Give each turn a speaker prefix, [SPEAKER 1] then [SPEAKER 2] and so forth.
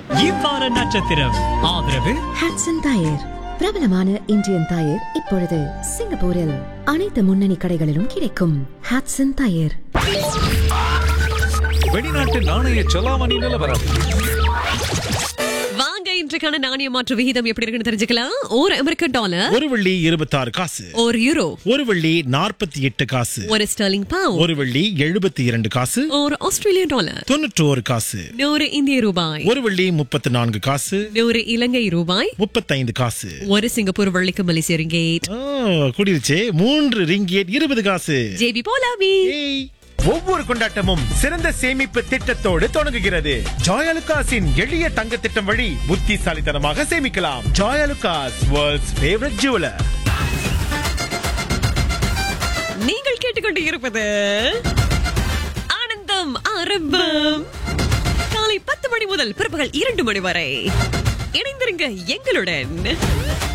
[SPEAKER 1] இவ்வார நட்சத்திரம் ஆதரவு
[SPEAKER 2] Hotson tyre பிரபலமான இந்தியன் டயர் இப்பொழுது சிங்கப்பூரில் அனைத்து முன்னணி கடைகளிலும் கிடைக்கும் ஹாட்சன் டயர்
[SPEAKER 3] வெளிநாட்டு நாணய செலாவணி நிலவரம்
[SPEAKER 4] வாங்க இன்றைக்கான நாணய மாற்று விகிதம் எப்படி இருக்குன்னு தெரிஞ்சுக்கலாம் ஒரு அமெரிக்க டாலர்
[SPEAKER 5] ஒரு வெள்ளி இருபத்தாறு காசு
[SPEAKER 4] ஒரு யூரோ
[SPEAKER 5] ஒரு வெள்ளி நாற்பத்தி எட்டு காசு
[SPEAKER 4] ஒரு ஸ்டர்லிங் பவுண்ட்
[SPEAKER 5] ஒரு வெள்ளி எழுபத்தி இரண்டு காசு
[SPEAKER 4] ஒரு ஆஸ்திரேலிய டாலர்
[SPEAKER 5] தொண்ணூற்று ஒரு காசு
[SPEAKER 4] நூறு இந்திய ரூபாய்
[SPEAKER 5] ஒரு வெள்ளி முப்பத்தி நான்கு காசு
[SPEAKER 4] நூறு இலங்கை ரூபாய்
[SPEAKER 5] முப்பத்தைந்து காசு
[SPEAKER 4] ஒரு சிங்கப்பூர் வள்ளிக்கு மலேசிய ரிங்கேட்
[SPEAKER 5] ஓ, கூடிருச்சே மூன்று ரிங்கியட் இருபது காசு
[SPEAKER 4] ஜேபி போலாவி
[SPEAKER 5] ஏய்
[SPEAKER 6] ஒவ்வொரு கொண்டாட்டமும் சிறந்த சேமிப்பு திட்டத்தோடு தொடங்குகிறது ஜாயலுகாஸின் எளிய தங்க திட்டம் வழி புத்திசாலித்தனமாக சேமிக்கலாம் ஜாயலுகாஸ் வேர்ல்ட்ஸ் ஃபேவரட் ஜுவலர்
[SPEAKER 4] நீங்கள் கேட்டுக்கொண்டு இருப்பது ஆனந்தம் ஆரம்பம் காலை பத்து மணி முதல் பிற்பகல் இரண்டு மணி வரை இணைந்திருங்க எங்களுடன்